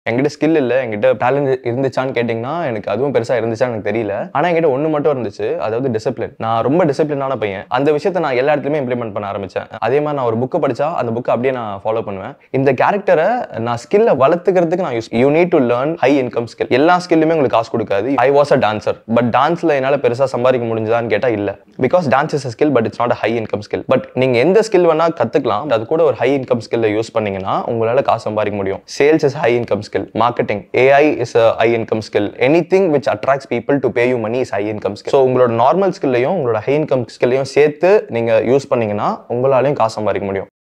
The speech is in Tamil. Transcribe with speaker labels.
Speaker 1: என்கிட்ட ஸ்கில் இல்லை என்கிட்ட டேலண்ட் இருந்துச்சான்னு கேட்டிங்கன்னா எனக்கு அதுவும் பெருசாக இருந்துச்சான்னு எனக்கு தெரியல ஆனால் என்கிட்ட ஒன்று மட்டும் இருந்துச்சு அதாவது டிசிப்ளின் நான் ரொம்ப டிசிப்ளினான பையன் அந்த விஷயத்தை நான் எல்லா இடத்துலையுமே இம்ப்ளிமெண்ட் பண்ண ஆரம்பிச்சேன் அதே மாதிரி நான் ஒரு புக்கை படிச்சா அந்த புக்கை அப்படியே நான் ஃபாலோ பண்ணுவேன் இந்த கேரக்டரை நான் ஸ்கில்லை வளர்த்துக்கிறதுக்கு நான் use you need to learn high income skill எல்லா ஸ்கில்லுமே உங்களுக்கு காசு கொடுக்காது I was a dancer but டான்ஸில் என்னால் பெருசாக சம்பாதிக்க முடிஞ்சதான்னு கேட்டால் இல்லை because dance is a skill but it's not high income skill but நீங்கள் எந்த ஸ்கில் வேணால் கற்றுக்கலாம் அது கூட ஒரு ஹை இன்கம் ஸ்கில்லை யூஸ் பண்ணீங்கன்னா உங்களால் காசு சம்பாதிக்க முடியும் sales is high income skill marketing AI is a high income skill anything which attracts people to pay you money is high income skill so உங்களோட நார்மல் ஸ்கில்லையும் உங்களோட ஹை இன்கம் ஸ்கில்லையும் சேர்த்து நீங்கள் யூஸ் பண்ணீங்கன்னா உங்களாலையும் காசு சம்பாதிக்க முடியும்